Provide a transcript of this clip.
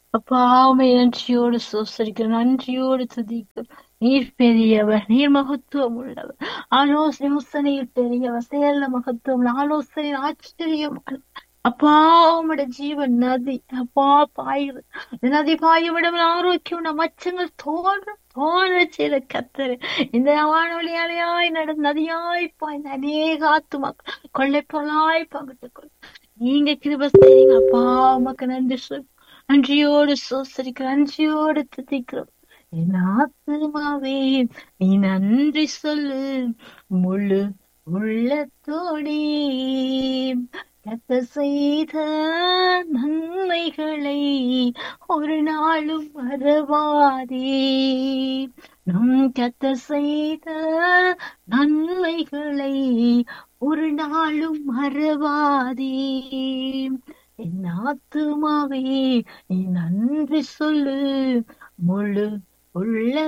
அப்பா உமை நன்றியோடு சோசரிக்கிறோம் நன்றியோடு துதிக்கிறோம் நீர் பெரியவர் நீர் மகத்துவம் உள்ளவர் ஆலோசனை யோசனையில் பெரியவர் செயல்ல மகத்துவம் உள்ள ஆலோசனை ஆச்சரியமான அப்பா உம்முடைய ஜீவன் நதி அப்பா பாயுது இந்த நதி பாயும் இடம் ஆரோக்கியம் உள்ள மச்சங்கள் தோன்றும் தோன்ற செய்த கத்தரு இந்த வானொலியாலையாய் நடந்த நதியாய் பாய்ந்த அநேக ஆத்துமாக்கள் கொள்ளை பொருளாய் பங்கிட்டுக் கொள் நீங்க கிருப செய்யுங்க அப்பா உமக்கு நன்றி சொல் நன்றியோடு சோசரிக்கிறோம் நன்றியோடு துதிக்கிறோம் என் ஆத்துமாவே நீ நன்றி சொல்லு முழு உள்ளத்தோடே கத்த செய்த நன்மைகளை ஒரு நாளும் மறவாதே நம் கத்த செய்த நன்மைகளை ஒரு நாளும் மறவாதே என் ஆத்துமாவே நீ நன்றி சொல்லு முழு உள்ள